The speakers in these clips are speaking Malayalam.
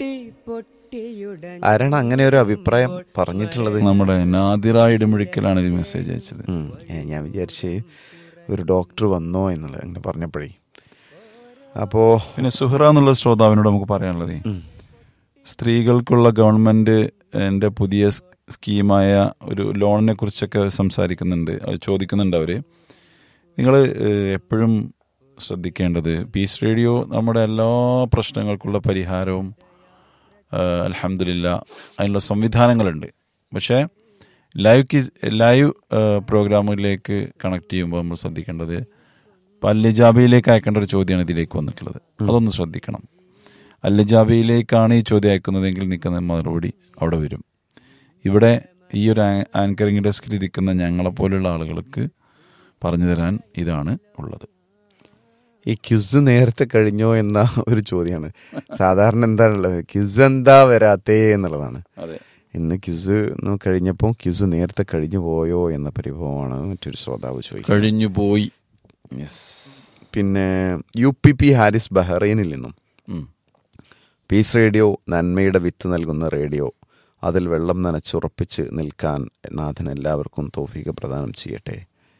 ആരാണ് അങ്ങനെ ഒരു അഭിപ്രായം പറഞ്ഞിട്ടുള്ളത് നമ്മുടെ നാദിറ ഇടമുഴിക്കലാണ് ഒരു മെസ്സേജ് അയച്ചത് ഉം. ഏ, ഞാൻ വിചാരിച്ച് ഒരു ഡോക്ടർ വന്നോ എന്നുള്ളത് അങ്ങനെ പറഞ്ഞപ്പോഴേ അപ്പോ പിന്നെ സുഹറ എന്നുള്ള ശ്രോതാവിനോട് നമുക്ക് പറയാനുള്ളത് സ്ത്രീകൾക്കുള്ള ഗവൺമെന്റ് എൻ്റെ പുതിയ സ് സ്കീമായ ഒരു ലോണിനെ കുറിച്ചൊക്കെ സംസാരിക്കുന്നുണ്ട് അത് ചോദിക്കുന്നുണ്ട് അവർ നിങ്ങൾ എപ്പോഴും ശ്രദ്ധിക്കേണ്ടത് പീസ് റേഡിയോ നമ്മുടെ എല്ലാ പ്രശ്നങ്ങൾക്കുള്ള പരിഹാരവും അലഹമില്ല അതിനുള്ള സംവിധാനങ്ങളുണ്ട് പക്ഷേ ലൈവ് കിസ് ലൈവ് പ്രോഗ്രാമുകളിലേക്ക് കണക്ട് ചെയ്യുമ്പോൾ നമ്മൾ ശ്രദ്ധിക്കേണ്ടത് പല്ലിജാബിയിലേക്ക് അയക്കേണ്ട ഒരു ചോദ്യമാണ് ഇതിലേക്ക് വന്നിട്ടുള്ളത് അതൊന്ന് ശ്രദ്ധിക്കണം അല്ലിജാബിയിലേക്കാണ് ഈ ചോദ്യം അയക്കുന്നതെങ്കിൽ നിൽക്കുന്ന മറുപടി അവിടെ വരും ഇവിടെ ഈ ഒരു ആങ്കറിംഗ് ഡെസ്കിൽ ഇരിക്കുന്ന ഞങ്ങളെപ്പോലുള്ള ആളുകൾക്ക് പറഞ്ഞു തരാൻ ഇതാണ് ഉള്ളത് ഈ ക്യുസ് നേരത്തെ കഴിഞ്ഞോ എന്ന ഒരു ചോദ്യമാണ് സാധാരണ എന്താണുള്ളത് ക്യുസ് എന്താ വരാത്തേ എന്നുള്ളതാണ് അതെ ഇന്ന് ക്യുസ് കഴിഞ്ഞപ്പോൾ ക്യുസ് നേരത്തെ കഴിഞ്ഞു പോയോ എന്ന പരിഭവമാണ് മറ്റൊരു ശ്രോതാവ് ചോദിക്കുന്നത് കഴിഞ്ഞു പോയി യെസ് പിന്നെ യു പി പി ഹാരിസ് ബഹ്റൈനിൽ നിന്നും ഉം. പീസ് റേഡിയോ നന്മയുടെ വിത്ത് നൽകുന്ന റേഡിയോ അതിൽ വെള്ളം നനച്ചുറപ്പിച്ച് നിൽക്കാൻ നാഥൻ എല്ലാവർക്കും തോഫീക പ്രദാനം ചെയ്യട്ടെ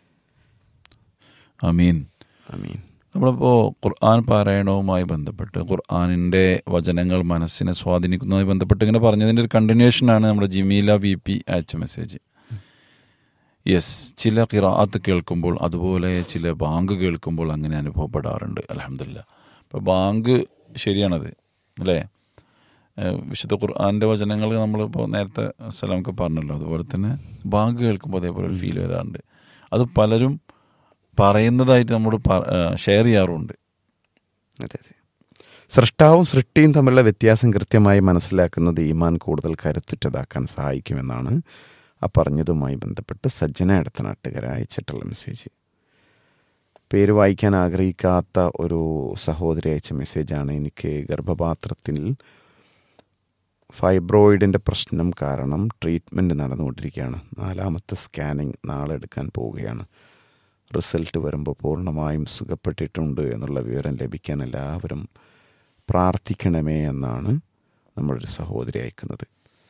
അമീൻ അമീൻ നമ്മളിപ്പോൾ ഖുർആൻ പാരായണവുമായി ബന്ധപ്പെട്ട് ഖുർആാനിൻ്റെ വചനങ്ങൾ മനസ്സിനെ സ്വാധീനിക്കുന്നതുമായി ബന്ധപ്പെട്ട് ഇങ്ങനെ പറഞ്ഞതിൻ്റെ ഒരു കണ്ടിന്യൂഷനാണ് നമ്മുടെ ജിമീല വി പി അയച്ച മെസ്സേജ് യെസ് ചില കിറാത്ത് കേൾക്കുമ്പോൾ അതുപോലെ ചില ബാങ്ക് കേൾക്കുമ്പോൾ അങ്ങനെ അനുഭവപ്പെടാറുണ്ട് അലഹമില്ല ഇപ്പോൾ ബാങ്ക് ശരിയാണത് അല്ലേ ഏഹ് വിശുദ്ധ ഖുർആാൻ്റെ വചനങ്ങൾ നമ്മളിപ്പോൾ നേരത്തെ സലാമൊക്കെ പറഞ്ഞല്ലോ അതുപോലെ തന്നെ ബാങ്ക് കേൾക്കുമ്പോൾ അതേപോലെ ഒരു ഫീൽ വരാറുണ്ട് അത് പലരും പറയുന്നതായിട്ട് നമ്മൾ ഷെയർ ചെയ്യാറുണ്ട് അതെ അതെ സൃഷ്ടാവും സൃഷ്ടിയും തമ്മിലുള്ള വ്യത്യാസം കൃത്യമായി മനസ്സിലാക്കുന്നത് ഈമാൻ കൂടുതൽ കരുത്തുറ്റതാക്കാൻ സഹായിക്കുമെന്നാണ് ആ പറഞ്ഞതുമായി ബന്ധപ്പെട്ട് സജ്ജന അടുത്ത നാട്ടുകാർ അയച്ചിട്ടുള്ള മെസ്സേജ് പേര് വായിക്കാൻ ആഗ്രഹിക്കാത്ത ഒരു സഹോദരി അയച്ച മെസ്സേജാണ് എനിക്ക് ഗർഭപാത്രത്തിൽ ഫൈബ്രോയിഡിൻ്റെ പ്രശ്നം കാരണം ട്രീറ്റ്മെൻറ്റ് നടന്നുകൊണ്ടിരിക്കുകയാണ് നാലാമത്തെ സ്കാനിങ് നാളെ എടുക്കാൻ പോവുകയാണ് റിസൾട്ട് വരുമ്പോൾ പൂർണ്ണമായും സുഖപ്പെട്ടിട്ടുണ്ട് എന്നുള്ള വിവരം ലഭിക്കാൻ എല്ലാവരും പ്രാർത്ഥിക്കണമേ എന്നാണ് നമ്മളൊരു സഹോദരി അയക്കുന്നത്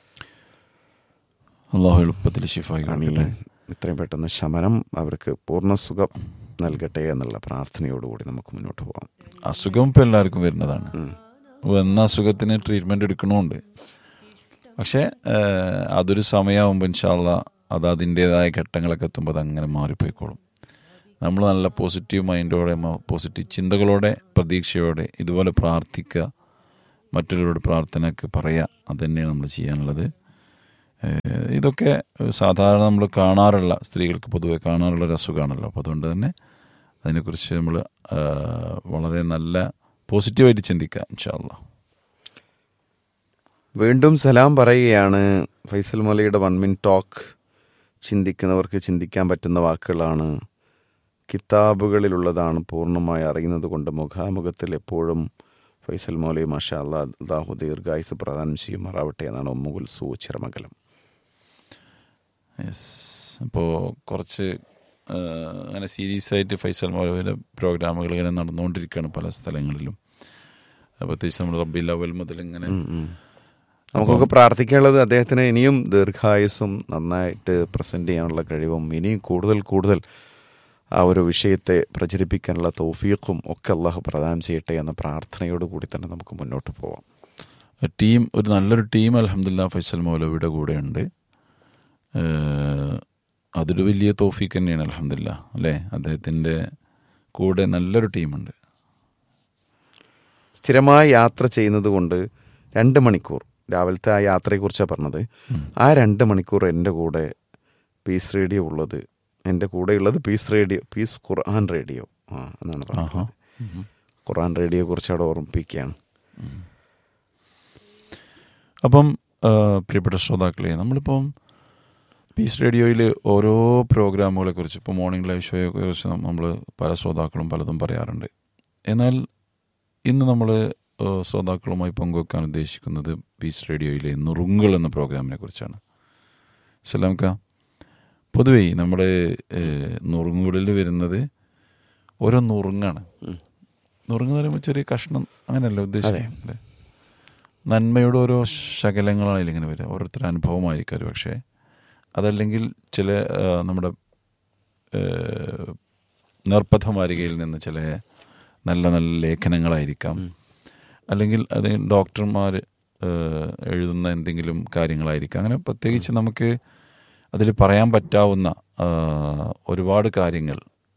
അള്ളാഹു എളുപ്പത്തിൽ ഷിഫായി ആമീൻ. കൊടുക്കട്ടെ ഇത്രയും പെട്ടെന്ന് ശമനം അവർക്ക് പൂർണ്ണ സുഖം നൽകട്ടെ എന്നുള്ള പ്രാർത്ഥനയോടുകൂടി നമുക്ക് മുന്നോട്ട് പോകാം അസുഖം ഇപ്പം എല്ലാവർക്കും വരുന്നതാണ് ഉം. വന്ന അസുഖത്തിന് ട്രീറ്റ്മെൻറ്റ് എടുക്കണമുണ്ട് പക്ഷേ ഏഹ്, അതൊരു സമയമാകുമ്പോൾ ഇൻഷാല്ല അത് അതിൻ്റേതായ ഘട്ടങ്ങളൊക്കെ എത്തുമ്പോൾ അത് അങ്ങനെ മാറിപ്പോയിക്കോളും നമ്മൾ നല്ല പോസിറ്റീവ് മൈൻഡോടെ പോസിറ്റീവ് ചിന്തകളോടെ പ്രതീക്ഷയോടെ ഇതുപോലെ പ്രാർത്ഥിക്കുക മറ്റുള്ളവരോട് പ്രാർത്ഥനയൊക്കെ പറയുക അത് തന്നെയാണ് നമ്മൾ ചെയ്യാനുള്ളത് ഏഹ്, ഇതൊക്കെ സാധാരണ നമ്മൾ കാണാറുള്ള സ്ത്രീകൾക്ക് പൊതുവെ കാണാറുള്ള ഒരു അസുഖമാണല്ലോ അപ്പോൾ അതുകൊണ്ട് തന്നെ അതിനെക്കുറിച്ച് നമ്മൾ വളരെ നല്ല പോസിറ്റീവായിട്ട് ചിന്തിക്കുക ഇൻഷാല്ല വീണ്ടും സലാം പറയുകയാണ് ഫൈസൽ മലയുടെ വൺ മിൻ ടോക്ക് ചിന്തിക്കുന്നവർക്ക് ചിന്തിക്കാൻ പറ്റുന്ന വാക്കുകളാണ് കിതാബുകളിലുള്ളതാണ് പൂർണ്ണമായി അറിയുന്നത് കൊണ്ട് മുഖാമുഖത്തിൽ എപ്പോഴും ഫൈസൽ മൗലി മാഷാ അല്ലാ അള്ളാഹു ദീർഘായുസ് പ്രദാനം ചെയ്യുമാറാവട്ടെ എന്നാണ് ഒമ്മുകുൽ സൂ ചിറമംഗലം യെസ് അപ്പോൾ കുറച്ച് ആ, അങ്ങനെ സീരീസ് ആയിട്ട് ഫൈസൽ മൗലവിയുടെ പ്രോഗ്രാമുകൾ ഇങ്ങനെ നടന്നുകൊണ്ടിരിക്കുകയാണ് പല സ്ഥലങ്ങളിലും പ്രത്യേകിച്ച് നമ്മൾ റബ്ബി ലവൽ മുതൽ ഇങ്ങനെ ഉം, ഉം. നമുക്കൊക്കെ പ്രാർത്ഥിക്കാനുള്ളത് അദ്ദേഹത്തിന് ഇനിയും ദീർഘായുസ്സും നന്നായിട്ട് പ്രസന്റ് ചെയ്യാനുള്ള കഴിവും ഇനിയും കൂടുതൽ കൂടുതൽ ആ ഒരു വിഷയത്തെ പ്രചരിപ്പിക്കാനുള്ള തൗഫീഖും ഒക്കെ അള്ളാഹു പ്രദാനം ചെയ്യട്ടെ എന്ന പ്രാർത്ഥനയോട് കൂടി തന്നെ നമുക്ക് മുന്നോട്ട് പോവാം ടീം ഒരു നല്ലൊരു ടീം അലഹമില്ല ഫൈസൽ മൗലവിയുടെ കൂടെയുണ്ട് ഏഹ്, അതൊരു വലിയ തോഫീക്ക് തന്നെയാണ് അലഹമില്ല അല്ലേ അദ്ദേഹത്തിൻ്റെ കൂടെ നല്ലൊരു ടീമുണ്ട് സ്ഥിരമായി യാത്ര ചെയ്യുന്നത് കൊണ്ട് രണ്ട് മണിക്കൂർ രാവിലത്തെ ആ യാത്രയെക്കുറിച്ചാണ് പറഞ്ഞത് ആ രണ്ട് മണിക്കൂർ എൻ്റെ കൂടെ പീസ് റേഡിയോ ഉള്ളത് എൻ്റെ കൂടെയുള്ളത് peace radio peace Quran radio ആ എന്നാണ് ആഹാ പറഞ്ഞത് ഖുർആൻ റേഡിയോ കുറിച്ച് അവിടെ ഓർമ്മിപ്പിക്കുകയാണ് അപ്പം ആ, പ്രിയപ്പെട്ട ശ്രോതാക്കളെ നമ്മളിപ്പം പീസ് റേഡിയോയിൽ ഓരോ പ്രോഗ്രാമുകളെ കുറിച്ച് ഇപ്പോൾ മോർണിംഗ് ലൈവ് ഷോയെ കുറിച്ച് നമ്മൾ പല ശ്രോതാക്കളും പലതും പറയാറുണ്ട് എന്നാൽ ഇന്ന് നമ്മൾ ശ്രോതാക്കളുമായി പങ്കുവെക്കാൻ ഉദ്ദേശിക്കുന്നത് പീസ് റേഡിയോയിലെ നുറുങ്ങുകൾ എന്ന പ്രോഗ്രാമിനെ കുറിച്ചാണ് സലാംക്ക പൊതുവേ നമ്മുടെ ഏഹ്, നുറുങ്ങുകളിൽ വരുന്നത് ഓരോ നുറുങ്ങാണ് ഉം. നുറുങ്ങ് എന്ന് പറയുമ്പോൾ ചെറിയ കഷ്ണം അങ്ങനെയല്ല ഉദ്ദേശിക്കുന്നത് അല്ലേ നന്മയുടെ ഓരോ ശകലങ്ങളാണ് ഇങ്ങനെ വരിക ഓരോരുത്തരുടെ അനുഭവമായിരിക്കും ഒരു പക്ഷേ അതല്ലെങ്കിൽ ചില ആ, നമ്മുടെ ഏഹ്, നിർബന്ധമാരികയിൽ നിന്ന് ചില നല്ല നല്ല ലേഖനങ്ങളായിരിക്കാം അല്ലെങ്കിൽ അത് ഡോക്ടർമാർ എഴുതുന്ന എന്തെങ്കിലും കാര്യങ്ങളായിരിക്കാം അങ്ങനെ പ്രത്യേകിച്ച് നമുക്ക് അതിൽ പറയാൻ പറ്റാവുന്ന ആ, ഒരുപാട് കാര്യങ്ങൾ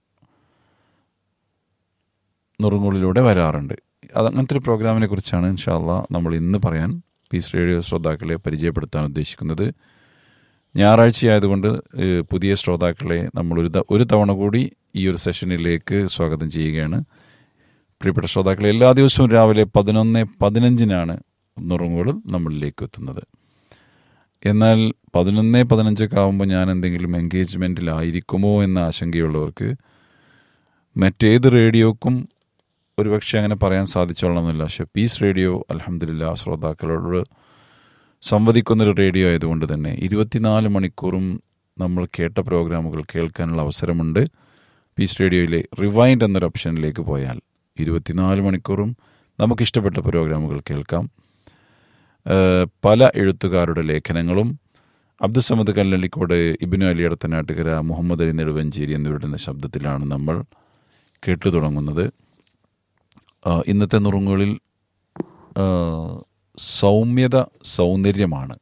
നുറുങ്ങുകളിലൂടെ വരാറുണ്ട് അത് അങ്ങനത്തെ ഒരു പ്രോഗ്രാമിനെ കുറിച്ചാണ് ഇൻഷാല്ല നമ്മൾ ഇന്ന് പറയാൻ പീസ് റേഡിയോ ശ്രോതാക്കളെ പരിചയപ്പെടുത്താൻ ഉദ്ദേശിക്കുന്നത് ഞായറാഴ്ചയായതുകൊണ്ട് ഏഹ്, പുതിയ ശ്രോതാക്കളെ നമ്മൾ ഒരു ത- ഒരു തവണ കൂടി ഈ ഒരു സെഷനിലേക്ക് സ്വാഗതം ചെയ്യുകയാണ് പ്രിയപ്പെട്ട ശ്രോതാക്കളെ എല്ലാ ദിവസവും രാവിലെ പതിനൊന്ന് പതിനഞ്ചിനാണ് നുറുങ്ങുകൾ നമ്മളിലേക്ക് എത്തുന്നത് എന്നാൽ പതിനൊന്ന് പതിനഞ്ചൊക്കെ ആകുമ്പോൾ ഞാൻ എന്തെങ്കിലും എൻഗേജ്മെൻറ്റിലായിരിക്കുമോ എന്ന ആശങ്കയുള്ളവർക്ക് മറ്റേത് റേഡിയോക്കും ഒരുപക്ഷെ അങ്ങനെ പറയാൻ സാധിച്ചോളണമെന്നില്ല പക്ഷെ പീസ് റേഡിയോ അലഹമില്ല ശ്രോതാക്കളോട് സംവദിക്കുന്നൊരു റേഡിയോ ആയതുകൊണ്ട് തന്നെ ഇരുപത്തിനാല് മണിക്കൂറും നമ്മൾ കേട്ട പ്രോഗ്രാമുകൾ കേൾക്കാനുള്ള അവസരമുണ്ട് പീസ് റേഡിയോയിലെ റിവൈൻഡ് എന്നൊരു ഓപ്ഷനിലേക്ക് പോയാൽ ഇരുപത്തിനാല് മണിക്കൂറും നമുക്കിഷ്ടപ്പെട്ട പ്രോഗ്രാമുകൾ കേൾക്കാം ഏഹ് പല എഴുത്തുകാരുടെ ലേഖനങ്ങളും അബ്ദുസമദ് കല്ലള്ളിക്കോട് ഇബിനു അലി അടുത്തനാട്ടുകര മുഹമ്മദ് അലി നെടുവഞ്ചേരി എന്നിവരുടെ ശബ്ദത്തിലാണ് നമ്മൾ കേട്ടു തുടങ്ങുന്നത് ആ, ഇന്നത്തെ നുറുങ്ങുകളിൽ ആ, സൗമ്യത സൗന്ദര്യമാണ്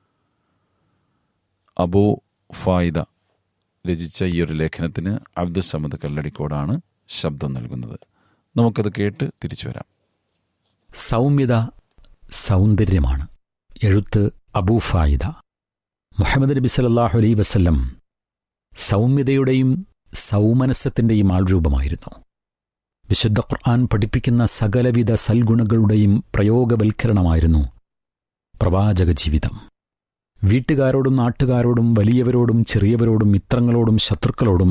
അബു ഫായിദ രചിച്ച ഈ ഒരു ലേഖനത്തിന് അബ്ദുസമദ് കല്ലടിക്കോടാണ് ശബ്ദം നൽകുന്നത് നമുക്കത് കേട്ട് തിരിച്ചു വരാം സൗമ്യത സൗന്ദര്യമാണ് എഴുത്ത് അബൂഫായിദ മുഹമ്മദ് നബി സല്ലല്ലാഹു അലൈ വസല്ലം സൗമ്യതയുടെയും സൗമനസ്സത്തിൻ്റെയും ആൾരൂപമായിരുന്നു വിശുദ്ധ ഖുർആൻ പഠിപ്പിക്കുന്ന സകലവിധ സൽഗുണങ്ങളുടെയും പ്രയോഗവൽക്കരണമായിരുന്നു പ്രവാചക ജീവിതം വീട്ടുകാരോടും നാട്ടുകാരോടും വലിയവരോടും ചെറിയവരോടും മിത്രങ്ങളോടും ശത്രുക്കളോടും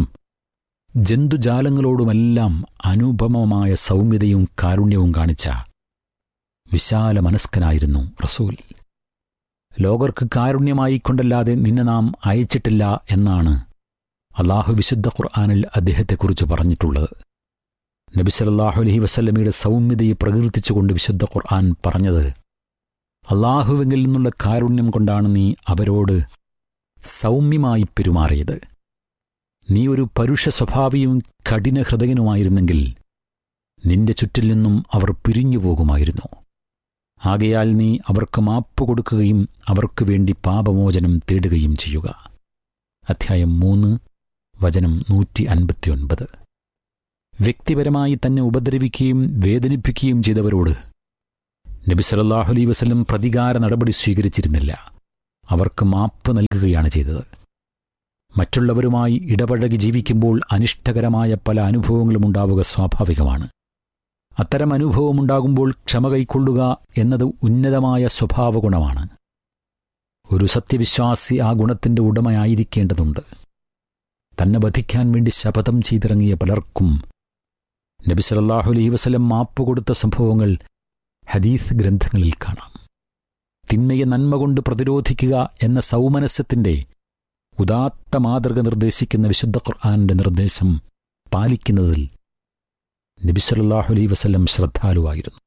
ജന്തുജാലങ്ങളോടുമെല്ലാം അനുപമമായ സൗമ്യതയും കാരുണ്യവും കാണിച്ച വിശാല മനസ്കനായിരുന്നു റസൂൽ ലോകർക്ക് കാരുണ്യമായി കൊണ്ടല്ലാതെ നിന്നെ നാം അയച്ചിട്ടില്ല എന്നാണ് അള്ളാഹു വിശുദ്ധ ഖുർആാനിൽ അദ്ദേഹത്തെക്കുറിച്ച് പറഞ്ഞിട്ടുള്ളത് നബി സല്ലല്ലാഹു അലൈഹി വസല്ലമയുടെ സൗമ്യതയെ പ്രകീർത്തിച്ചുകൊണ്ട് വിശുദ്ധ ഖുർആൻ പറഞ്ഞത് അള്ളാഹുവെങ്കിൽ നിന്നുള്ള കാരുണ്യം കൊണ്ടാണ് നീ അവരോട് സൗമ്യമായി പെരുമാറിയത് നീ ഒരു പരുഷ സ്വഭാവിയും കഠിന ഹൃദയനുമായിരുന്നെങ്കിൽ നിന്റെ ചുറ്റിൽ നിന്നും അവർ പിരിഞ്ഞു പോകുമായിരുന്നു ആകയാൽ നീ അവർക്ക് മാപ്പ് കൊടുക്കുകയും അവർക്ക് വേണ്ടി പാപമോചനം തേടുകയും ചെയ്യുക അധ്യായം മൂന്ന് വചനം നൂറ്റി അൻപത്തിയൊൻപത് വ്യക്തിപരമായി തന്നെ ഉപദ്രവിക്കുകയും വേദനിപ്പിക്കുകയും ചെയ്തവരോട് നബി സല്ലല്ലാഹു അലൈഹി വസല്ലം പ്രതികാര നടപടി സ്വീകരിച്ചിരുന്നില്ല അവർക്ക് മാപ്പ് നൽകുകയാണ് ചെയ്തത് മറ്റുള്ളവരുമായി ഇടപഴകി ജീവിക്കുമ്പോൾ അനിഷ്ടകരമായ പല അനുഭവങ്ങളും ഉണ്ടാവുക സ്വാഭാവികമാണ് അത്തരം അനുഭവമുണ്ടാകുമ്പോൾ ക്ഷമ കൈക്കൊള്ളുക എന്നത് ഉന്നതമായ സ്വഭാവ ഗുണമാണ് ഒരു സത്യവിശ്വാസി ആ ഗുണത്തിന്റെ ഉടമയായിരിക്കേണ്ടതുണ്ട് തന്നെ വധിക്കാൻ വേണ്ടി ശപഥം ചെയ്തിറങ്ങിയ പലർക്കും നബി സല്ലല്ലാഹു അലൈഹി വസല്ലം മാപ്പ് കൊടുത്ത സംഭവങ്ങൾ ഹദീസ് ഗ്രന്ഥങ്ങളിൽ കാണാം തിന്മയെ നന്മ കൊണ്ട് പ്രതിരോധിക്കുക എന്ന സൗമനസ്യത്തിന്റെ ഉദാത്ത മാതൃക നിർദ്ദേശിക്കുന്ന വിശുദ്ധ ഖുർആാനിന്റെ നിർദ്ദേശം പാലിക്കുന്നതിൽ നബി സല്ലല്ലാഹു അലൈഹി വസല്ലം ശ്രദ്ധാലുവായിരുന്നു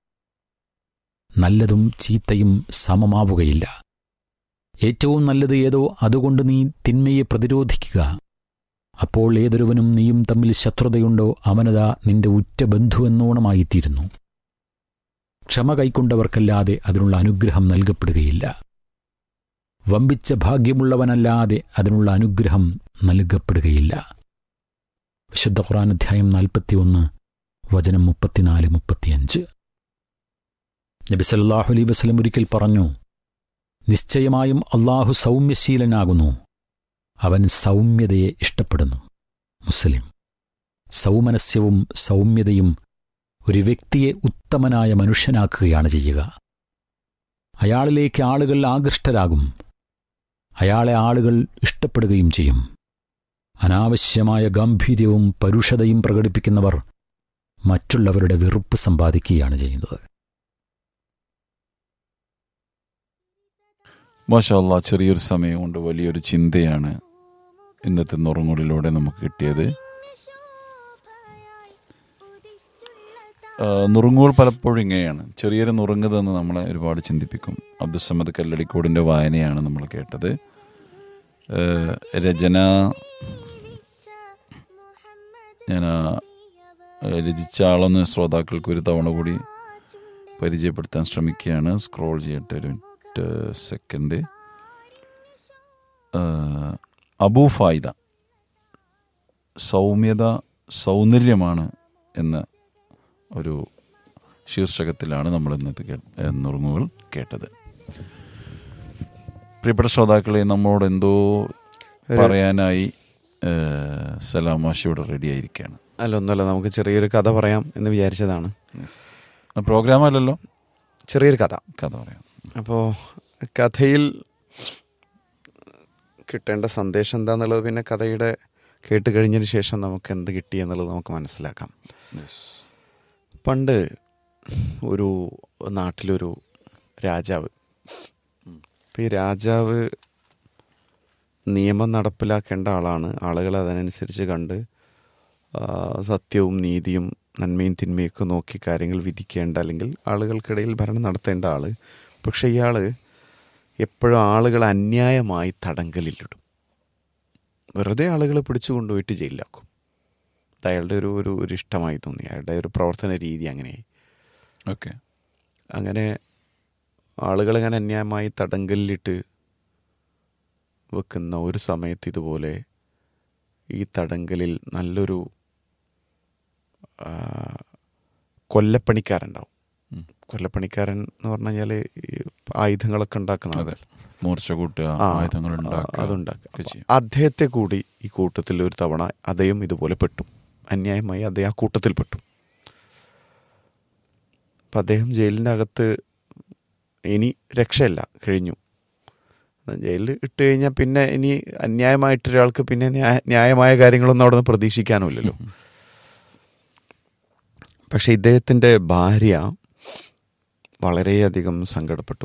നല്ലതും ചീത്തയും സമമാവുകയില്ല ഏറ്റവും നല്ലത് ഏതോ അതുകൊണ്ട് നീ തിന്മയെ പ്രതിരോധിക്കുക അപ്പോൾ ഏതൊരുവനും നീയും തമ്മിൽ ശത്രുതയുണ്ടോ അവനതാ നിന്റെ ഉറ്റ ബന്ധുവെന്നോണമായിത്തീരുന്നു ക്ഷമ കൈക്കൊണ്ടവർക്കല്ലാതെ അതിനുള്ള അനുഗ്രഹം നൽകപ്പെടുകയില്ല വമ്പിച്ച ഭാഗ്യമുള്ളവനല്ലാതെ അതിനുള്ള അനുഗ്രഹം നൽകപ്പെടുകയില്ല വിശുദ്ധ ഖുർആൻ അധ്യായം നാൽപ്പത്തിയൊന്ന് വചനം മുപ്പത്തിനാല് മുപ്പത്തിയഞ്ച് നബി സല്ലല്ലാഹു അലൈഹി വസല്ലം ഒരിക്കൽ പറഞ്ഞു നിശ്ചയമായും അള്ളാഹു സൗമ്യശീലനാകുന്നു അവൻ സൗമ്യതയെ ഇഷ്ടപ്പെടുന്നു മുസ്ലിം സൗമനസ്യവും സൗമ്യതയും ഒരു വ്യക്തിയെ ഉത്തമനായ മനുഷ്യനാക്കുകയാണ് ചെയ്യുക അയാളിലേക്ക് ആളുകൾ ആകൃഷ്ടരാകും അയാളെ ആളുകൾ ഇഷ്ടപ്പെടുകയും ചെയ്യും അനാവശ്യമായ ഗാംഭീര്യവും പരുഷതയും പ്രകടിപ്പിക്കുന്നവർ മറ്റുള്ളവരുടെ വെറുപ്പ് സമ്പാദിക്കുകയാണ് ചെയ്യുന്നത് മാഷാല്ല ചെറിയൊരു സമയം കൊണ്ട് വലിയൊരു ചിന്തയാണ് ഇന്നത്തെ നുറുങ്ങുകളിലൂടെ നമുക്ക് കിട്ടിയത് ആ, നുറുങ്ങുകൾ പലപ്പോഴും ഇങ്ങനെയാണ് ചെറിയൊരു നുറുങ്ങ് തന്ന് നമ്മളെ ഒരുപാട് ചിന്തിപ്പിക്കും അബ്ദുസമ്മദ് കല്ലടിക്കോടിൻ്റെ വായനയാണ് നമ്മൾ കേട്ടത് ആ, രചന ഞാൻ ആ, രചിച്ച ആളൊന്ന് ശ്രോതാക്കൾക്ക് ഒരു തവണ കൂടി പരിചയപ്പെടുത്താൻ ശ്രമിക്കുകയാണ് സ്ക്രോൾ ചെയ്യട്ടെ ഒരു മിനിറ്റ് സെക്കൻഡ് അബൂ ഫായിദ സൗമ്യത സൗന്ദര്യമാണ് എന്ന ഒരു ശീർഷകത്തിലാണ് നമ്മൾ ഇന്നത്തെ കേ- ഏ, നുറുങ്ങുകൾ കേട്ടത് പ്രിയപ്പെട്ട ശ്രോതാക്കളെ നമ്മളോട് എന്തോ പറയാനായി ഏ, സലാം മാഷി ഇവിടെ റെഡി ആയിരിക്കുകയാണ് അല്ല ഒന്നുമല്ല നമുക്ക് ചെറിയൊരു കഥ പറയാം എന്ന് വിചാരിച്ചതാണ് പ്രോഗ്രാം അല്ലല്ലോ ചെറിയൊരു കഥ കഥ പറയാം അപ്പോൾ കഥയിൽ കിട്ടേണ്ട സന്ദേശം എന്താന്നുള്ളത് പിന്നെ കഥയുടെ കേട്ട് കഴിഞ്ഞതിന് ശേഷം നമുക്ക് എന്ത് കിട്ടി എന്നുള്ളത് നമുക്ക് മനസ്സിലാക്കാം പണ്ട് ഒരു നാട്ടിലൊരു രാജാവ് അപ്പം ഈ രാജാവ് നിയമം നടപ്പിലാക്കേണ്ട ആളാണ് ആളുകൾ അതനുസരിച്ച് കണ്ട് ആ, സത്യവും നീതിയും നന്മയും തിന്മയൊക്കെ നോക്കി കാര്യങ്ങൾ വിധിക്കേണ്ട അല്ലെങ്കിൽ ആളുകൾക്കിടയിൽ ഭരണം നടത്തേണ്ട ആള് പക്ഷെ ഇയാൾ എപ്പോഴും ആളുകൾ അന്യായമായി തടങ്കലിലിടും വെറുതെ ആളുകൾ പിടിച്ചു കൊണ്ടുപോയിട്ട് ജയിലിലാക്കും അത് അയാളുടെ ഒരു ഒരു ഒരു ഇഷ്ടമായി തോന്നി അയാളുടെ ഒരു പ്രവർത്തന രീതി അങ്ങനെയായി ഓക്കെ അങ്ങനെ ആളുകളങ്ങനെ അന്യായമായി തടങ്കലിലിട്ട് വെക്കുന്ന ഒരു സമയത്ത് ഇതുപോലെ ഈ തടങ്കലിൽ നല്ലൊരു ആ, കൊല്ലപ്പണിക്കാരുണ്ടാവും ഉം. കൊല്ലപ്പണിക്കാരൻ എന്ന് പറഞ്ഞു കഴിഞ്ഞാൽ ആയുധങ്ങളൊക്കെ ഉണ്ടാക്കുന്ന അതെ മൂർച്ച കൂട്ടുക ആ, ആയുധങ്ങൾ ഉണ്ടാക്കുക അതുണ്ടാക്കുക ഒക്കെ അപ്പൊ ചെയ്യും. അദ്ദേഹത്തെ കൂടി ഈ കൂട്ടത്തിൽ ഒരു തവണ അദ്ദേഹം ഇതുപോലെ പെട്ടു അന്യായമായി അദ്ദേഹം ആ കൂട്ടത്തിൽ പെട്ടു അപ്പം അദ്ദേഹം ജയിലിൻ്റെ അകത്ത് ഇനി രക്ഷയില്ല കഴിഞ്ഞു ജയിലിൽ ഇട്ട് കഴിഞ്ഞാൽ പിന്നെ ഇനി അന്യായമായിട്ട് ഒരാൾക്ക് പിന്നെ ന്യായ- ന്യായമായ കാര്യങ്ങളൊന്നും അവിടെ നിന്ന് പ്രതീക്ഷിക്കാനുമില്ലല്ലോ പക്ഷെ ഇദ്ദേഹത്തിൻ്റെ ഭാര്യ വളരെയധികം സങ്കടപ്പെട്ടു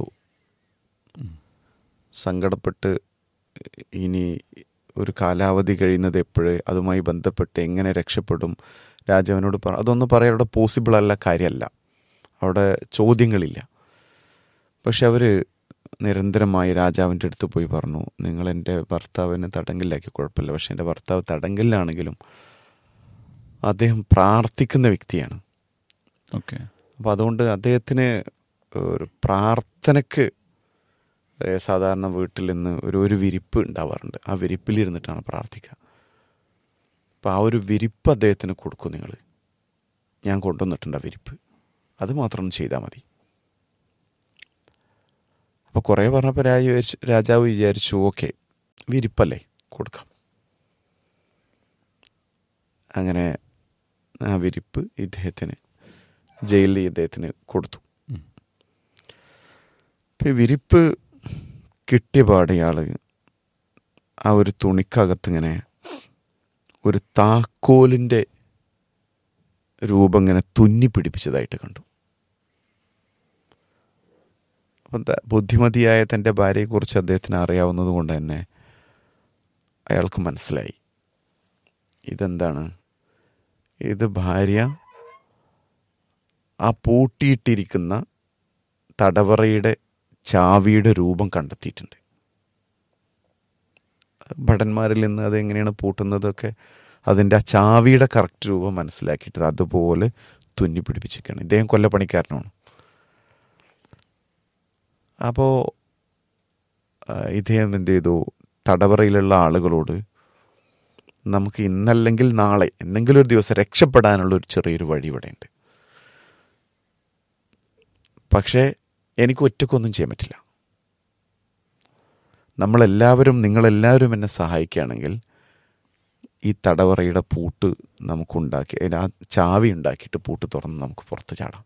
സങ്കടപ്പെട്ട് ഇനി ഒരു കാലാവധി കഴിയുന്നത് എപ്പോഴ് അതുമായി ബന്ധപ്പെട്ട് എങ്ങനെ രക്ഷപ്പെടും രാജാവിനോട് പറ അതൊന്നും പറയാൻ അവിടെ പോസിബിൾ അല്ല കാര്യമല്ല അവിടെ ചോദ്യങ്ങളില്ല പക്ഷെ അവർ നിരന്തരമായി രാജാവിൻ്റെ അടുത്ത് പോയി പറഞ്ഞു നിങ്ങൾ എൻ്റെ ഭർത്താവിനെ തടങ്കലിലാക്കി കുഴപ്പമില്ല പക്ഷെ എൻ്റെ ഭർത്താവ് തടങ്കലിലാണെങ്കിലും അദ്ദേഹം പ്രാർത്ഥിക്കുന്ന വ്യക്തിയാണ് ഓക്കെ അപ്പോൾ അതുകൊണ്ട് അദ്ദേഹത്തിന് ഒരു പ്രാർത്ഥനയ്ക്ക് ഏഹ് സാധാരണ വീട്ടിൽ നിന്ന് ഒരു ഒരു വിരിപ്പ് ഉണ്ടാവാറുണ്ട് ആ വിരിപ്പിലിരുന്നിട്ടാണ് പ്രാർത്ഥിക്കുക അപ്പോൾ ആ ഒരു വിരിപ്പ് അദ്ദേഹത്തിന് കൊടുക്കും നിങ്ങൾ ഞാൻ കൊണ്ടുവന്നിട്ടുണ്ട് ആ വിരിപ്പ് അത് മാത്രം ചെയ്താൽ മതി അപ്പോൾ കുറേ പറഞ്ഞപ്പോൾ രാജ വിചാരിച്ചു രാജാവ് വിചാരിച്ചു ഓക്കെ വിരിപ്പല്ലേ കൊടുക്കാം അങ്ങനെ ആ വിരിപ്പ് ഇദ്ദേഹത്തിന് ജയിലിൽ ഇദ്ദേഹത്തിന് കൊടുത്തു ഉം. ഇപ്പം ഈ വിരിപ്പ് കിട്ടിയ പാട് ഇയാൾ ആ ഒരു തുണിക്കകത്തിങ്ങനെ ഒരു താക്കോലിൻ്റെ രൂപം ഇങ്ങനെ തുന്നി പിടിപ്പിച്ചതായിട്ട് കണ്ടു അപ്പം ത- ബുദ്ധിമതിയായ തൻ്റെ ഭാര്യയെക്കുറിച്ച് അദ്ദേഹത്തിന് അറിയാവുന്നത് കൊണ്ട് തന്നെ അയാൾക്ക് മനസ്സിലായി ഇതെന്താണ് ഇത് ഭാര്യ ആ പൂട്ടിയിട്ടിരിക്കുന്ന തടവറയുടെ ചാവിയുടെ രൂപം കണ്ടെത്തിയിട്ടുണ്ട് ഭടന്മാരിൽ നിന്ന് അതെങ്ങനെയാണ് പൂട്ടുന്നതൊക്കെ അതിൻ്റെ ആ ചാവിയുടെ കറക്റ്റ് രൂപം മനസ്സിലാക്കിയിട്ട് അതുപോലെ തുന്നി പിടിപ്പിച്ചിരിക്കുകയാണ് ഇദ്ദേഹം കൊല്ലപ്പണിക്കാരനാണ് അപ്പോൾ ഇദ്ദേഹം എന്ത് ചെയ്തു തടവറയിലുള്ള ആളുകളോട് നമുക്ക് ഇന്നല്ലെങ്കിൽ നാളെ എന്തെങ്കിലും ഒരു ദിവസം രക്ഷപ്പെടാനുള്ള ഒരു ചെറിയൊരു വഴി ഇവിടെയുണ്ട് പക്ഷേ എനിക്ക് ഒറ്റക്കൊന്നും ചെയ്യാൻ പറ്റില്ല നമ്മളെല്ലാവരും നിങ്ങളെല്ലാവരും എന്നെ സഹായിക്കുകയാണെങ്കിൽ ഈ തടവറയുടെ പൂട്ട് നമുക്കുണ്ടാക്കി അതിന് ആ ചാവി ഉണ്ടാക്കിയിട്ട് പൂട്ട് തുറന്ന് നമുക്ക് പുറത്ത് ചാടാം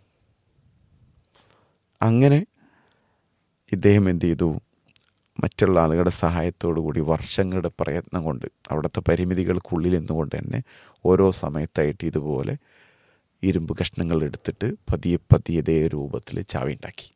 അങ്ങനെ ഇദ്ദേഹം എന്ത് ചെയ്തു മറ്റുള്ള ആളുകളുടെ സഹായത്തോടു കൂടി വർഷങ്ങളുടെ പ്രയത്നം കൊണ്ട് അവിടുത്തെ പരിമിതികൾക്കുള്ളിൽ നിന്നുകൊണ്ട് തന്നെ ഓരോ സമയത്തായിട്ട് ഇതുപോലെ ഇരുമ്പ് കഷ്ണങ്ങൾ എടുത്തിട്ട് പതിയെ പതിയെ ഇതേ രൂപത്തിൽ ചാവി ഉണ്ടാക്കി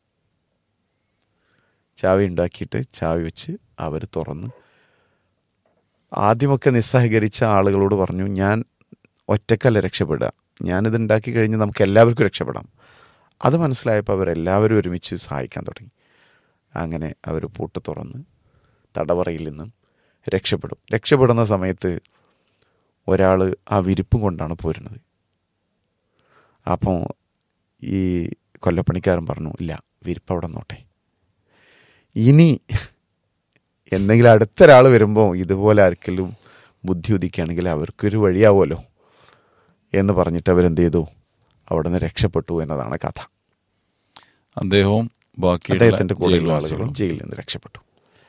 ചാവി ഉണ്ടാക്കിയിട്ട് ചാവി വെച്ച് അവർ തുറന്ന് ആദ്യമൊക്കെ നിസ്സഹകരിച്ച ആളുകളോട് പറഞ്ഞു ഞാൻ ഒറ്റക്കല്ല രക്ഷപ്പെടുക ഞാനിത് ഉണ്ടാക്കി കഴിഞ്ഞ് നമുക്ക് എല്ലാവർക്കും രക്ഷപ്പെടാം അത് മനസ്സിലായപ്പോൾ അവരെല്ലാവരും ഒരുമിച്ച് സഹായിക്കാൻ തുടങ്ങി അങ്ങനെ അവർ പൂട്ട് തുറന്ന് തടവറയിൽ നിന്നും രക്ഷപ്പെടും രക്ഷപ്പെടുന്ന സമയത്ത് ഒരാൾ ആ വിരിപ്പും കൊണ്ടാണ് പോരുന്നത് അപ്പോൾ ഈ കൊല്ലപ്പണിക്കാരൻ പറഞ്ഞു ഇല്ല വിരിപ്പ് അവിടെ നോട്ടെ ഇനി എന്തെങ്കിലും അടുത്തൊരാൾ വരുമ്പോൾ ഇതുപോലെ ആർക്കെങ്കിലും ബുദ്ധി ഉദിക്കുകയാണെങ്കിൽ അവർക്കൊരു വഴിയാവുമല്ലോ എന്ന് പറഞ്ഞിട്ട് അവരെന്ത് ചെയ്തു അവിടെ നിന്ന് രക്ഷപ്പെട്ടു എന്നതാണ് കഥ അദ്ദേഹവും ബാക്കിയുള്ള അദ്ദേഹത്തിന്റെ കൂടെയുള്ള ആളുകളും ജയിൽവാസികളും ജയിലിൽ നിന്ന് രക്ഷപ്പെട്ടു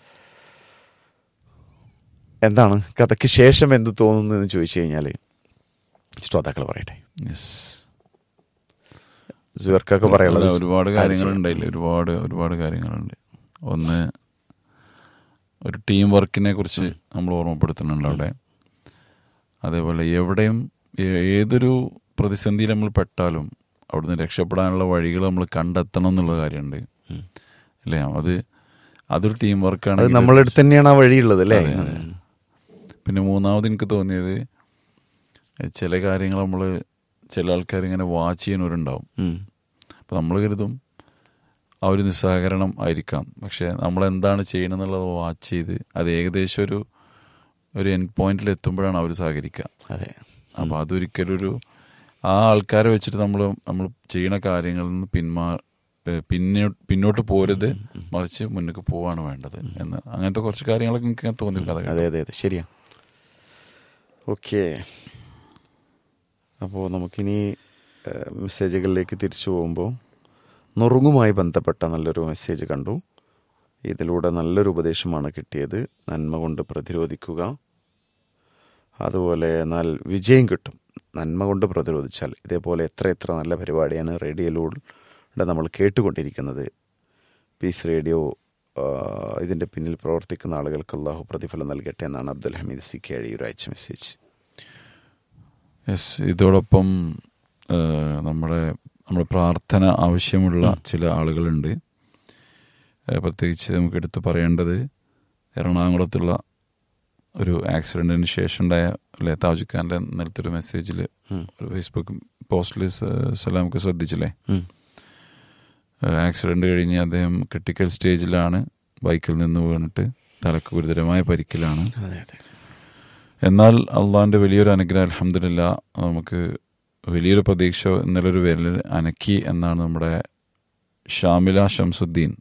എന്താണ് കഥയ്ക്ക് ശേഷം എന്ത് തോന്നുന്നു എന്ന് ചോദിച്ചു കഴിഞ്ഞാൽ ശ്രോതാക്കൾ പറയട്ടെ Yes. സുവർക്കൊക്കെ പറയാനുള്ളത് അല്ല, ഒരുപാട് ആര് കാര്യങ്ങളുണ്ടായില്ലേ ഒരുപാട് ഒരുപാട് കാര്യങ്ങളുണ്ട് ഒന്ന് ഒരു ടീം വർക്കിനെ കുറിച്ച് നമ്മൾ ഓർമ്മപ്പെടുത്തുന്നുണ്ട് അവിടെ അതേപോലെ എവിടെയും ഏ- ഏതൊരു പ്രതിസന്ധിയിൽ നമ്മൾ പെട്ടാലും അവിടുന്ന് രക്ഷപ്പെടാനുള്ള വഴികൾ നമ്മൾ കണ്ടെത്തണം എന്നുള്ള കാര്യമുണ്ട് അല്ലേ അത് അതൊരു ടീം വർക്കാണ് അത് നമ്മളെ അടുത്ത് തന്നെയാണ് ആ വഴിയുള്ളത് അല്ലേ അതെ, അതെ. പിന്നെ മൂന്നാമത് എനിക്ക് തോന്നിയത് ചില കാര്യങ്ങൾ നമ്മൾ ചില ആൾക്കാർ ഇങ്ങനെ വാച്ച് ചെയ്യുന്നവരുണ്ടാവും ഉം. അപ്പം നമ്മൾ കരുതും ആ ഒരു നിസ്സഹകരണം ആയിരിക്കാം പക്ഷെ നമ്മൾ എന്താണ് ചെയ്യണമെന്നുള്ളത് വാച്ച് ചെയ്ത് അത് ഏകദേശം ഒരു ഒരു എൻ പോയിന്റിൽ എത്തുമ്പോഴാണ് അവർ സഹകരിക്കുക അതെ അപ്പോൾ അതൊരിക്കലും ഒരു ആ ആൾക്കാരെ വെച്ചിട്ട് നമ്മൾ നമ്മൾ ചെയ്യുന്ന കാര്യങ്ങളിൽ നിന്ന് പിന്മാ ഏഹ് പിന്നെ പിന്നോട്ട് പോരുത് മറിച്ച് മുന്നോട്ട് പോവാണ് വേണ്ടത് എന്ന് അങ്ങനത്തെ കുറച്ച് കാര്യങ്ങളൊക്കെ എനിക്ക് ഇങ്ങനെ തോന്നി കഥ അതെ അതെ അതെ ശരിയാണ് ഓക്കെ അപ്പോൾ നമുക്കിനി ഏഹ്, മെസ്സേജുകളിലേക്ക് തിരിച്ചു പോകുമ്പോൾ നുറുങ്ങുമായി ബന്ധപ്പെട്ട നല്ലൊരു മെസ്സേജ് കണ്ടു ഇതിലൂടെ നല്ലൊരു ഉപദേശമാണ് കിട്ടിയത് നന്മ കൊണ്ട് പ്രതിരോധിക്കുക അതുപോലെ എന്നാൽ വിജയം കിട്ടും നന്മ കൊണ്ട് പ്രതിരോധിച്ചാൽ ഇതേപോലെ എത്ര എത്ര നല്ല പരിപാടിയാണ് റേഡിയോയിലൂടെ നമ്മൾ കേട്ടുകൊണ്ടിരിക്കുന്നത് പീസ് റേഡിയോ ആ, ഇതിൻ്റെ പിന്നിൽ പ്രവർത്തിക്കുന്ന ആളുകൾക്ക് അള്ളാഹു പ്രതിഫലം നൽകട്ടെ എന്നാണ് അബ്ദുൽ ഹമീദ് സി കെ അഴിയൂർ അയച്ച മെസ്സേജ് യെസ് ഇതോടൊപ്പം ആ, നമ്മുടെ നമ്മുടെ പ്രാർത്ഥന ആവശ്യമുള്ള ചില ആളുകളുണ്ട് ആ, പ്രത്യേകിച്ച് നമുക്ക് എടുത്ത് പറയേണ്ടത് എറണാകുളത്തുള്ള ഒരു ആക്സിഡൻറ്റിന് ശേഷം ഉണ്ടായ അല്ലെ താജ് ഖാൻ്റെ നേരത്തെ ഒരു മെസ്സേജിൽ ഉം. ഒരു ഫേസ്ബുക്ക് പോസ്റ്റിൽ സലാമൊക്കെ ശ്രദ്ധിച്ചില്ലേ ഉം. ആക്സിഡന്റ് കഴിഞ്ഞ് അദ്ദേഹം ക്രിട്ടിക്കൽ സ്റ്റേജിലാണ് ബൈക്കിൽ നിന്ന് വീണിട്ട് തലക്ക് ഗുരുതരമായ പരിക്കിലാണ് അതെ അതെ എന്നാൽ അള്ളാഹിൻ്റെ വലിയൊരു അനുഗ്രഹം അലഹമില്ല നമുക്ക് വലിയൊരു പ്രതീക്ഷ ഇന്നലെ ഒരു വിരൽ അനക്കി എന്നാണ് നമ്മുടെ ഷാമില ഷംസുദ്ദീൻ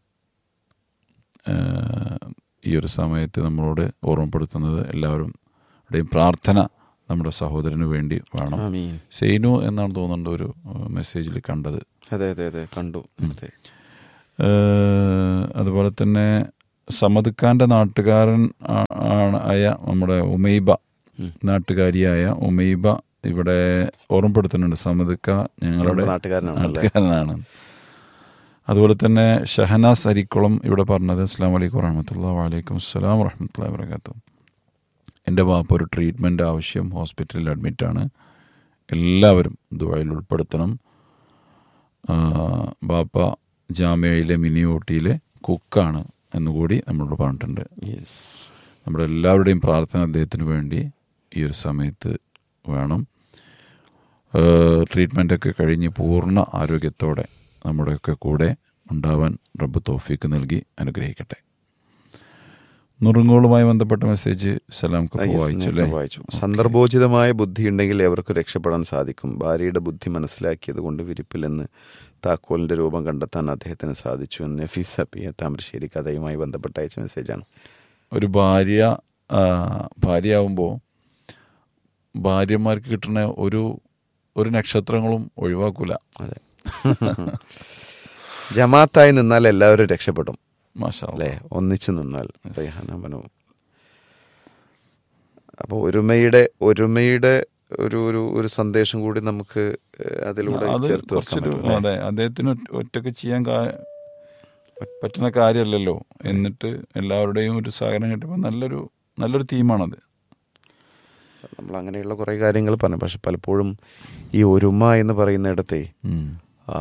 ഏഹ്, ഈ ഒരു സമയത്ത് നമ്മളോട് ഓർമ്മപ്പെടുത്തുന്നത് എല്ലാവരും ടെയും പ്രാർത്ഥന നമ്മുടെ സഹോദരന് വേണ്ടി വേണം ആമീൻ സെയ്നു എന്നാണ് തോന്നുന്നുണ്ട് ഒരു മെസ്സേജിൽ കണ്ടത് അതെ അതെ അതെ കണ്ടു അതെ ഏഹ് അതുപോലെ തന്നെ സമദ് ഖാന്റെ നാട്ടുകാരൻ ആ- ആണ് ആയ നമ്മുടെ ഉമൈബ ഉം. നാട്ടുകാരിയായ ഉമൈബ ഇവിടെ ഓർമ്മപ്പെടുത്തുന്നുണ്ട് സമദ് ഖ ഞങ്ങളുടെ നമ്മുടെ നാട്ടുകാരനാണ് അല്ലേ നാട്ടുകാരനാണ് അതുപോലെ തന്നെ ഷഹനാസ് അരിക്കുളം ഇവിടെ പറഞ്ഞത് അസ്സാം വലൈക്കും വറഹമത്തുള്ള വലൈക്കും അസ്സലാം വറഹമത്തുള്ള വർക്കാത്തു എൻ്റെ വാപ്പ ഒരു ട്രീറ്റ്മെൻറ്റ് ആവശ്യം ഹോസ്പിറ്റലിൽ അഡ്മിറ്റാണ് എല്ലാവരും ദുബായിൽ ഉൾപ്പെടുത്തണം ആ, ബാപ്പ ജാമ്യയിലെ മിനി ഊട്ടിയിലെ കുക്കാണ് എന്നുകൂടി നമ്മളോട് പറഞ്ഞിട്ടുണ്ട് യെസ് നമ്മുടെ എല്ലാവരുടെയും പ്രാർത്ഥന അദ്ദേഹത്തിന് വേണ്ടി ഈ ഒരു സമയത്ത് വേണം ട്രീറ്റ്മെൻ്റൊക്കെ കഴിഞ്ഞ് പൂർണ്ണ ആരോഗ്യത്തോടെ നമ്മുടെയൊക്കെ കൂടെ ഉണ്ടാവാൻ റബ്ബ് തോഫീക്ക് നൽകി അനുഗ്രഹിക്കട്ടെ നുറുങ്ങുകളുമായി ബന്ധപ്പെട്ട മെസ്സേജ് സലാം ആ, കപ്പ് yes, വായിച്ചല്ലേ നേരത്തെ വായിച്ചു സന്ദർഭോചിതമായ ബുദ്ധി ഉണ്ടെങ്കിൽ എവർക്ക് രക്ഷപ്പെടാൻ സാധിക്കും ഭാര്യയുടെ ബുദ്ധി മനസ്സിലാക്കിയത് കൊണ്ട് വിരിപ്പിൽ നിന്ന് താക്കോലിന്റെ രൂപം കണ്ടെത്താൻ അദ്ദേഹത്തിന് സാധിച്ചു എന്ന് നഫീസ് അപ്പിയ താമരശ്ശേരി കഥയുമായി ബന്ധപ്പെട്ട അയച്ച മെസ്സേജാണ് ഒരു ഭാര്യ ആ, ഭാര്യയാവുമ്പോൾ ഭാര്യമാർക്ക് കിട്ടുന്ന ഒരു ഒരു നക്ഷത്രങ്ങളും ഒഴിവാക്കൂല അതെ ജമാത്തായി നിന്നാൽ എല്ലാവരും രക്ഷപ്പെടും മാഷാ അല്ലാ. അല്ലേ ഒന്നിച്ചു നിന്നാൽ റയ്ഹാനമനു അപ്പോൾ ഒരുമയുടെ ഒരുമയുടെ ഒരു ഒരു ഒരു സന്ദേശം കൂടി നമുക്ക് ഏഹ്, അതിലൂടെ അത് ചേർത്ത് വെക്കാൻ കുറച്ചൊരു പറ്റും, അല്ലേ? അതെ അദ്ദേഹത്തിന് ഒറ്റ- ഒറ്റയ്ക്ക് ചെയ്യാൻ കാ- പറ്റുന്ന കാര്യമല്ലല്ലോ എന്നിട്ട് എല്ലാവരുടെയും ഒരു സഹകരണം കിട്ടുമ്പോൾ നല്ലൊരു നല്ലൊരു തീമാണത് നമ്മൾ അങ്ങനെയുള്ള കുറേ കാര്യങ്ങൾ പറഞ്ഞു പക്ഷെ പലപ്പോഴും ഈ ഒരുമ എന്ന് പറയുന്നിടത്തെ ഉം. ആ,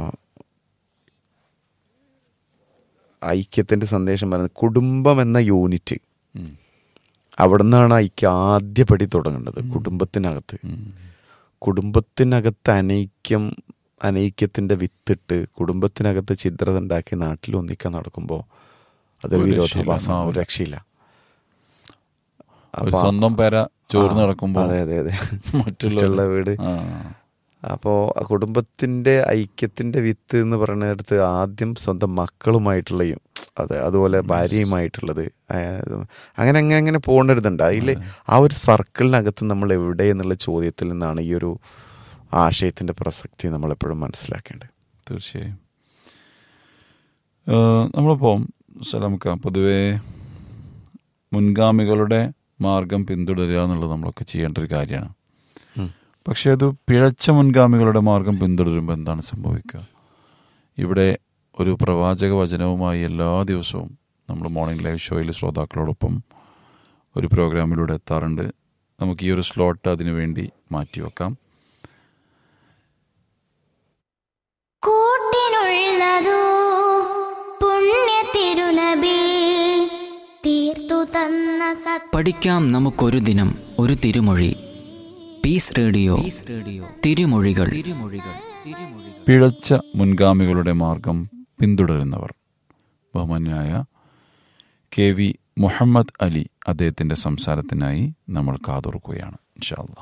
ഐക്യത്തിന്റെ സന്ദേശം പറയുന്നത് കുടുംബം എന്ന യൂണിറ്റ് ഉം. അവിടെ നിന്നാണ് ഐക്യം ആദ്യപടി തുടങ്ങേണ്ടത് കുടുംബത്തിനകത്ത് ഉം. കുടുംബത്തിനകത്ത് അനൈക്യം അനൈക്യത്തിന്റെ വിത്തിട്ട് കുടുംബത്തിനകത്ത് ചിത്രത ഉണ്ടാക്കി നാട്ടിൽ ഒന്നിക്കാൻ നടക്കുമ്പോൾ അതൊരു ഒരു വിരോധാഭാസം രക്ഷയില്ല. ഒരു രക്ഷയില്ല ഒരു അപ്പൊ- സ്വന്തം പേര ചോർന്ന് ആ, നടക്കുമ്പോൾ അതെ അതെ അതെ മറ്റുള്ള മറ്റുള്ള വീട് ആ, അപ്പോൾ കുടുംബത്തിന്റെ ഐക്യത്തിന്റെ വിത്ത് എന്ന് പറയുന്നിടത്ത് ആദ്യം സ്വന്തം മക്കളുമായിട്ടുള്ളയും അതെ അതുപോലെ ഭാര്യയുമായിട്ടുള്ളത് ആ, അങ്ങനെ അങ്ങനെ അങ്ങനെ പോകേണ്ടതുണ്ട് അതിൽ ആ ഒരു സർക്കിളിനകത്ത് നമ്മൾ എവിടെ എന്നുള്ള ചോദ്യത്തിൽ നിന്നാണ് ഈ ഒരു ആശയത്തിന്റെ പ്രസക്തി നമ്മൾ എപ്പോഴും മനസ്സിലാക്കേണ്ടത് തീർച്ചയായും ഏഹ് നമ്മളിപ്പോൾ സലാമക്ക പൊതുവേ മുൻഗാമികളുടെ മാർഗം പിന്തുടരുക എന്നുള്ളത് നമ്മളൊക്കെ ചെയ്യേണ്ട ഒരു കാര്യമാണ് ഉം. പക്ഷെ അത് പിഴച്ച മുൻഗാമികളുടെ മാർഗം പിന്തുടരുമ്പോൾ എന്താണ് സംഭവിക്കുക ഇവിടെ ഒരു പ്രവാചക വചനവുമായി എല്ലാ ദിവസവും നമ്മൾ മോർണിംഗ് ലൈവ് ഷോയിൽ ശ്രോതാക്കളോടൊപ്പം ഒരു പ്രോഗ്രാമിലൂടെ എത്താറുണ്ട് നമുക്ക് ഈ ഒരു സ്ലോട്ട് അതിനു വേണ്ടി മാറ്റിവെക്കാം കൂട്ടിനുള്ളതോ പുണ്യ തിരുനബി തീർത്തു തന്ന സത് പഠിക്കാം നമുക്കൊരു ദിനം ഒരു തിരുമൊഴി പീസ് റേഡിയോ റേഡിയോ തിരുമൊഴികൾ തിരുമൊഴികൾ തിരുമൊഴികൾ പിഴച്ച മുൻഗാമികളുടെ മാർഗം പിന്തുടരുന്നവർ ബഹുമാന്യായ കെ വി മുഹമ്മദ് അലി അദ്ദേഹത്തിന്റെ സംസാരത്തിനായി നമ്മൾ കാതോർക്കുകയാണ് ഇൻഷാല്ല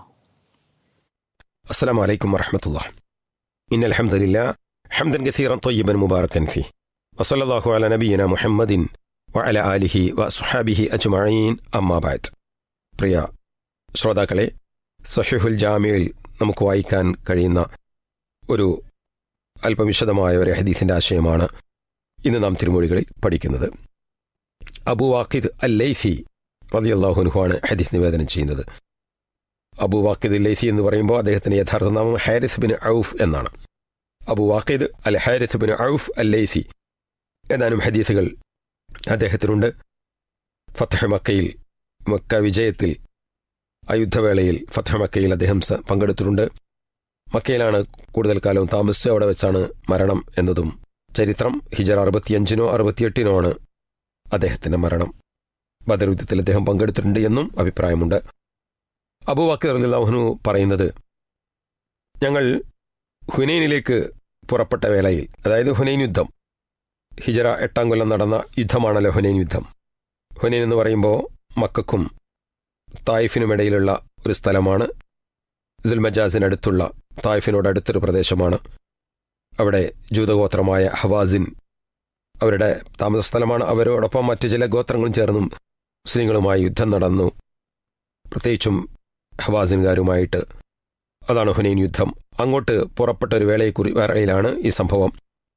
السلام عليكم ورحمة الله إن الحمد لله حمدا كثيرا طيبا مباركا فيه وصلى الله على نبينا محمد وعلى آله وصحابه أجمعين أما بعد പ്രിയ ശ്രോതാക്കളെ സഹിഹുൽ ജാമിയിൽ നമുക്ക് വായിക്കാൻ കഴിയുന്ന ഒരു അല്പം വിശദമായ ഒരു ഹദീസിന്റെ ആശയമാണ് ഇന്ന് നാം തിരുമൊഴികളിൽ പഠിക്കുന്നത് അബു വാക്കിദ് അൽ ലൈസി റതിയല്ലാഹുനുഹാണ് ഹദീസ് നിവേദനം ചെയ്യുന്നത് അബു വാക്കിദ് ലൈസി എന്ന് പറയുമ്പോൾ അദ്ദേഹത്തിന്റെ യഥാർത്ഥ നാമം ഹാരിസ് ബിൻ ഔഫ് എന്നാണ് Abu Waqid al Haris bin Auf al Laisi ഏതാനും ഹദീസുകൾ അദ്ദേഹത്തിനുണ്ട് ഫത്തഹ് മക്കയിൽ മക്ക വിജയത്തിൽ ആ യുദ്ധവേളയിൽ ഫത്തഹ് മക്കയിൽ അദ്ദേഹം സ- പങ്കെടുത്തിട്ടുണ്ട് മക്കയിലാണ് കൂടുതൽ കാലവും താമസിച്ച് അവിടെ വെച്ചാണ് മരണം എന്നതും ചരിത്രം ഹിജർ അറുപത്തിയഞ്ചിനോ അറുപത്തിയെട്ടിനോ ആണ് അദ്ദേഹത്തിന്റെ മരണം ബദർ യുദ്ധത്തിൽ അദ്ദേഹം പങ്കെടുത്തിട്ടുണ്ട് എന്നും അഭിപ്രായമുണ്ട് അബൂബക്കർ അള്ളാഹുനു പറയുന്നത് ഞങ്ങൾ ഹുനൈനിലേക്ക് പുറപ്പെട്ട വേളയിൽ അതായത് ഹുനൈൻ യുദ്ധം ഹിജറ എട്ടാം കൊല്ലം നടന്ന യുദ്ധമാണല്ലോ ഹുനൈൻ യുദ്ധം ഹുനൈൻ എന്ന് പറയുമ്പോൾ മക്കക്കും തായിഫിനുമിടയിലുള്ള ഒരു സ്ഥലമാണ് ദുൽമജാസിനടുത്തുള്ള തായിഫിനോട് അടുത്തൊരു പ്രദേശമാണ് അവിടെ ജൂതഗോത്രമായ ഹവാസിൻ അവരുടെ താമസ സ്ഥലമാണ് അവരോടൊപ്പം മറ്റു ചില ഗോത്രങ്ങളും ചേർന്നും മുസ്ലിങ്ങളുമായി യുദ്ധം നടന്നു പ്രത്യേകിച്ചും ഹവാസിൻകാരുമായിട്ട് അതാണ് ഹുനൈൻ യുദ്ധം അങ്ങോട്ട് പുറപ്പെട്ട ഒരു വേളയെക്കുറി വേളയിലാണ് ഈ സംഭവം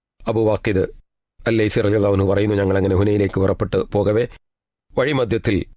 അബുവാക്കിദ് അല്ലൈസി റലിയാവുന്നു പറയുന്നു ഞങ്ങൾ അങ്ങനെ ഹുനൈനിലേക്ക് പുറപ്പെട്ട് പോകവേ വഴിമധ്യത്തിൽ